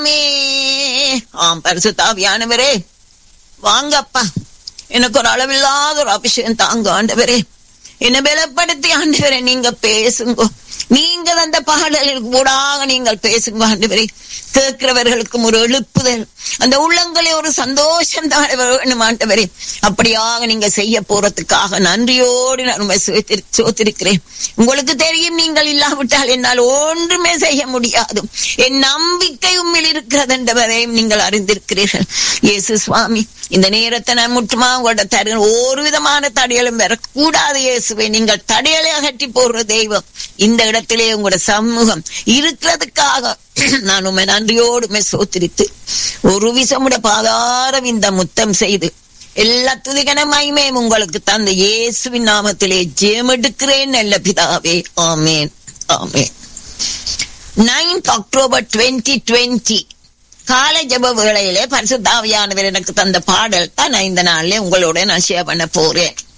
ஜெபமே ஆம் பரிசுத்தாவியானவரே வாங்கப்பா எனக்கு ஒரு அளவில்லாத ஒரு அபிஷேகம் தாங்க ஆண்டவரே என்ன பலப்படுத்தி ஆண்டவரே நீங்க பேசுங்க நீங்கள் அந்த பாடல்களுக்கு கூடாக நீங்கள் பேசுங்க ஆண்டவரே கேட்கிறவர்களுக்கும் ஒரு எழுப்புதல் அந்த உள்ளங்களே ஒரு சந்தோஷம் தான் வேணும் ஆண்டவரே அப்படியாக நீங்க செய்ய போறதுக்காக நன்றியோடு நான் உண்மை சோத்திருக்கிறேன் உங்களுக்கு தெரியும் நீங்கள் இல்லாவிட்டால் என்னால் ஒன்றுமே செய்ய முடியாது என் நம்பிக்கை உண்மையில் இருக்கிறது என்றவரையும் நீங்கள் அறிந்திருக்கிறீர்கள் இயேசு சுவாமி இந்த நேரத்தை நான் முற்றுமா உங்களோட தரு ஒரு விதமான தடைகளும் வரக்கூடாது இயேசுவை நீங்கள் தடைகளை அகற்றி போடுற தெய்வம் இந்த இடத்திலே உங்களோட சமூகம் இருக்கிறதுக்காக நான் உண்மை நன்றியோடு உண்மை சோத்திரித்து ஒரு விசமுட பாதாரம் இந்த முத்தம் செய்து எல்லா துதிகன மகிமையும் உங்களுக்கு தந்த இயேசுவின் நாமத்திலே ஜெயமெடுக்கிறேன் நல்ல பிதாவே ஆமேன் ஆமேன் நைன்த் அக்டோபர் டுவெண்ட்டி டுவெண்ட்டி கால ஜப வேளையிலே பரிசுத்தாவியானவர் எனக்கு தந்த பாடல் தான் நான் இந்த நாள்ல உங்களோட நான் ஷேர் பண்ண போறேன்